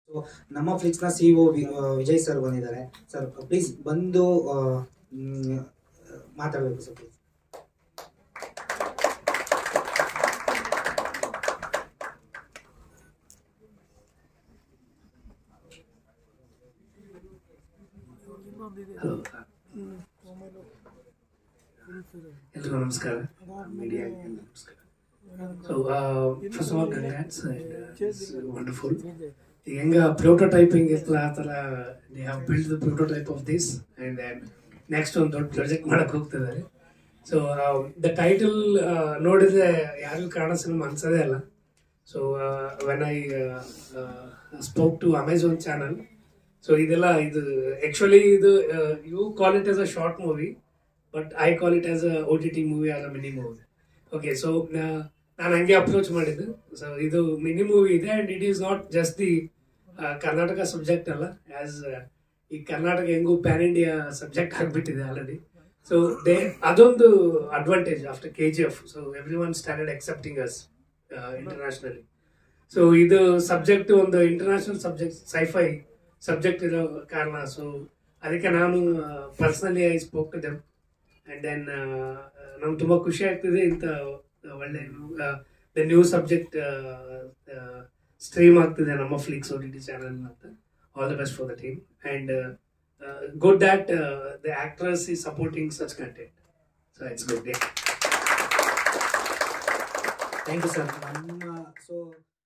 so ನಮ್ಮ ಫ್ಲಿಕ್ಸ್ನ C O Vijay sir ಬಂದಿದ್ದಾರೆ ಸರ್ ಪ್ಲೀಸ್ ಬಂದು ಆ, ಮ್, ಮಾತಾಡಬೇಕು ಸರ್ ಪ್ಲೀಸ್ ಹಲೋ ಎಲ್ರಿಗೂ ನಮಸ್ಕಾರ ಮೀಡಿಯಾ ನಮಸ್ಕಾರ so first of all congrats wonderful ಈಗ ಹೆಂಗ ಪ್ರೋಟೋಟೈಪಿಂಗ್ ಇರ್ತಲ್ಲ ಆ ಥರ they have build the prototype of this and next ಒಂದು ದೊಡ್ಡ ಪ್ರಾಜೆಕ್ಟ್ ಮಾಡಕ್ಕೆ ಹೋಗ್ತಿದ್ದಾರೆ ಸೊ ದ ಟೈಟಲ್ ನೋಡಿದ್ರೆ ಯಾರಿಗೂ ಕಾಣೋ ಸಿನಿಮಾ ಅನ್ಸೋದೇ ಅಲ್ಲ so when I spoke to Amazon channel so ಇದೆಲ್ಲ ಇದು ಆಕ್ಚುಲಿ ಇದು you call it as a short movie but I call it as a O T T movie as a mini movie okay so ನಾನು ಹಂಗೆ approach ಮಾಡಿದ್ದು so ಇದು mini movie ಇದೆ and it is not just the Karnataka subject ಅಲ್ಲ as ಈ ಕರ್ನಾಟಕ ಹೆಂಗೂ pan India subject ಆಗಿಬಿಟ್ಟಿದೆ already so they ಅದೊಂದು advantage after K G F so every one standard accepting us internationally so ಇದು subject ಒಂದು international subject sci-fi subject ಇರೋ ಕಾರಣ so ಅದಕ್ಕೆ ನಾನು personally I spoke to them and then ನಮ್ಗೆ ತುಂಬ ಖುಷಿ ಆಗ್ತಿದೆ ಇಂಥ ಒಳ್ಳೆ ದ ನ್ಯೂ ಸಬ್ಜೆಕ್ಟ್ ಸ್ಟ್ರೀಮ್ ಆಗ್ತಿದೆ ನಮ್ಮ Flix O T T channel ಅಂತ all the best for the team and good that the actress ಈ supporting such content so it's good day thank you sir ನಮ್ಮ ಸೊ